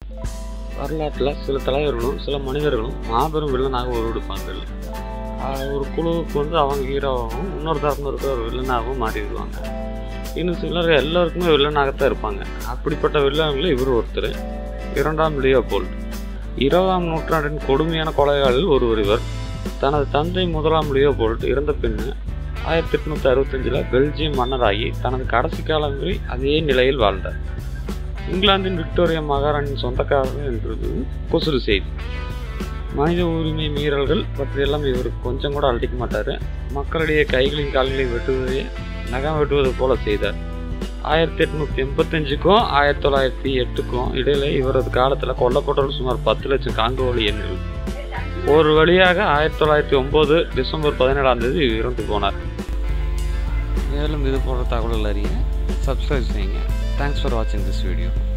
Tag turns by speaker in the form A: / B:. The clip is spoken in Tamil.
A: வரலாற்றில் சில தலைவர்களும் சில மனிதர்களும் மாபெரும் வில்லனாக உருவெடுப்பார்கள் ஆஹ் ஒரு குழுவுக்கு வந்து அவங்க ஹீரோவாகவும் இன்னொரு தரப்பு இருக்க ஒரு வில்லனாகவும் மாறிடுவாங்க இன்னும் சிலர் எல்லாருக்குமே வில்லனாகத்தான் இருப்பாங்க அப்படிப்பட்ட வில்லன்களில் இவர் ஒருத்தர் இரண்டாம் லியோபோல்ட் இருபதாம் நூற்றாண்டின் கொடுமையான கொலையாளில் ஒருவர் இவர் தனது தந்தை முதலாம் லியோபோல்ட் இறந்த பின்னு ஆயிரத்தி எட்நூற்றி அறுபத்தஞ்சில் பெல்ஜியம் மன்னராகி தனது கடைசி காலம் வரை அதே நிலையில் வாழ்ந்தார் இங்கிலாந்தின் விக்டோரியா மகாராணியின் சொந்தக்காரர் என்றது கொசுறு செய்தி மனித உரிமை மீறல்கள் பற்றியெல்லாம் இவர் கொஞ்சம் கூட அழட்டிக்க மாட்டார் மக்களிடையே கைகளின் கால்களை வெட்டுவதையே நகம் வெட்டுவது போல செய்தார் ஆயிரத்தி எட்நூற்றி எண்பத்தஞ்சுக்கும் ஆயிரத்தி தொள்ளாயிரத்தி எட்டுக்கும் இடையில இவரது காலத்தில் கொல்லப்பட்டவர்கள் சுமார் பத்து லட்சம் காங்கோலி எண்கள் ஒரு வழியாக ஆயிரத்தி தொள்ளாயிரத்தி ஒம்பது டிசம்பர் பதினேழாம் தேதி இறந்து போனார் மேலும் இது போன்ற தகவல்கள் அறிய சப்ஸ்கிரைப் செய்யுங்க தேங்க்ஸ் ஃபார் வாட்சிங் திஸ் வீடியோ